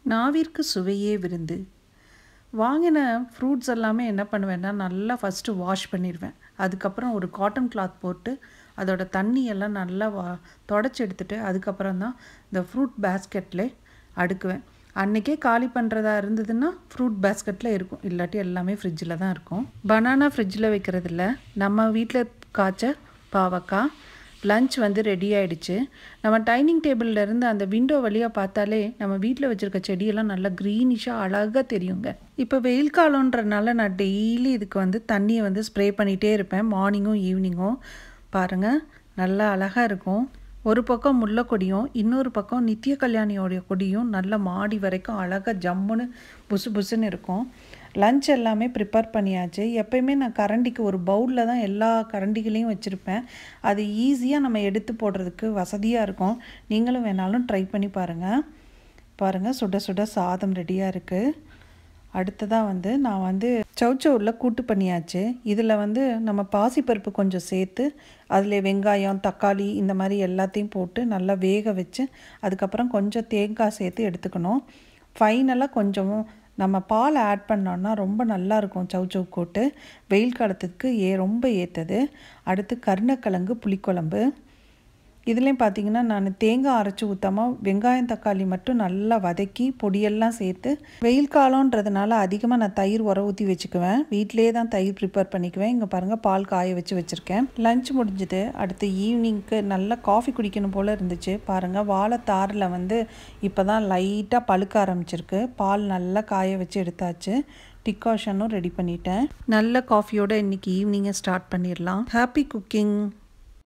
நாவிற்கு சுவையே விருந்து வாங்கின ஃப்ரூட்ஸ் எல்லாமே என்ன பண்ணுவேன்னா நல்லா ஃபஸ்ட்டு வாஷ் பண்ணிடுவேன் அதுக்கப்புறம் ஒரு காட்டன் கிளாத் போட்டு அதோட தண்ணி எல்லாம் நல்லா வா தொடச்சி எடுத்துட்டு அதுக்கப்புறம் தான் இந்த ஃப்ரூட் பேஸ்கெட்டில் அடுக்குவேன் அன்றைக்கே காலி பண்ணுறதா இருந்ததுன்னா ஃப்ரூட் பேஸ்கெட்டில் இருக்கும் இல்லாட்டி எல்லாமே ஃப்ரிட்ஜில் தான் இருக்கும் பனானா ஃப்ரிட்ஜில் வைக்கிறதில்ல நம்ம வீட்டில் காய்ச்ச பாவக்காய் லஞ்ச் வந்து ரெடி ஆயிடுச்சு நம்ம டைனிங் டேபிள்ல இருந்து அந்த விண்டோ வழியாக பார்த்தாலே நம்ம வீட்டில் வச்சுருக்க செடியெல்லாம் நல்லா க்ரீனிஷாக அழகாக தெரியுங்க இப்போ வெயில் காலன்றனால நான் டெய்லி இதுக்கு வந்து தண்ணியை வந்து ஸ்ப்ரே பண்ணிகிட்டே இருப்பேன் மார்னிங்கும் ஈவினிங்கும் பாருங்கள் நல்லா அழகாக இருக்கும் ஒரு பக்கம் முல்லை கொடியும் இன்னொரு பக்கம் நித்திய கல்யாணியோடைய கொடியும் நல்ல மாடி வரைக்கும் அழகாக ஜம்முன்னு புசு புசுன்னு இருக்கும் லஞ்ச் எல்லாமே ப்ரிப்பேர் பண்ணியாச்சு எப்பயுமே நான் கரண்டிக்கு ஒரு பவுலில் தான் எல்லா கரண்டிகளையும் வச்சுருப்பேன் அது ஈஸியாக நம்ம எடுத்து போடுறதுக்கு வசதியாக இருக்கும் நீங்களும் வேணாலும் ட்ரை பண்ணி பாருங்கள் பாருங்கள் சுட சுட சாதம் ரெடியாக இருக்குது அடுத்ததாக வந்து நான் வந்து சவுச்சவுரில் கூட்டு பண்ணியாச்சு இதில் வந்து நம்ம பாசிப்பருப்பு கொஞ்சம் சேர்த்து அதில் வெங்காயம் தக்காளி இந்த மாதிரி எல்லாத்தையும் போட்டு நல்லா வேக வச்சு அதுக்கப்புறம் கொஞ்சம் தேங்காய் சேர்த்து எடுத்துக்கணும் ஃபைனலாக கொஞ்சம் நம்ம பால் ஆட் பண்ணோன்னா ரொம்ப நல்லா இருக்கும் சவுச்சவு கூட்டு வெயில் காலத்துக்கு ஏ ரொம்ப ஏற்றது அடுத்து கருணக்கிழங்கு புளிக்குழம்பு இதுலேயும் பார்த்தீங்கன்னா நான் தேங்காய் அரைச்சி ஊற்றாமல் வெங்காயம் தக்காளி மட்டும் நல்லா வதக்கி பொடியெல்லாம் சேர்த்து வெயில் காலன்றதுனால அதிகமாக நான் தயிர் உர ஊற்றி வச்சுக்குவேன் வீட்டிலேயே தான் தயிர் ப்ரிப்பேர் பண்ணிக்குவேன் இங்கே பாருங்கள் பால் காய வச்சு வச்சுருக்கேன் லஞ்ச் முடிஞ்சுது அடுத்து ஈவினிங்க்கு நல்லா காஃபி குடிக்கணும் போல் இருந்துச்சு பாருங்கள் வாழைத்தாரில் வந்து இப்போ தான் லைட்டாக பழுக்க ஆரம்பிச்சிருக்கு பால் நல்லா காய வச்சு எடுத்தாச்சு டிகாஷனும் ரெடி பண்ணிட்டேன் நல்ல காஃபியோட இன்றைக்கி ஈவினிங்கை ஸ்டார்ட் பண்ணிடலாம் ஹாப்பி குக்கிங்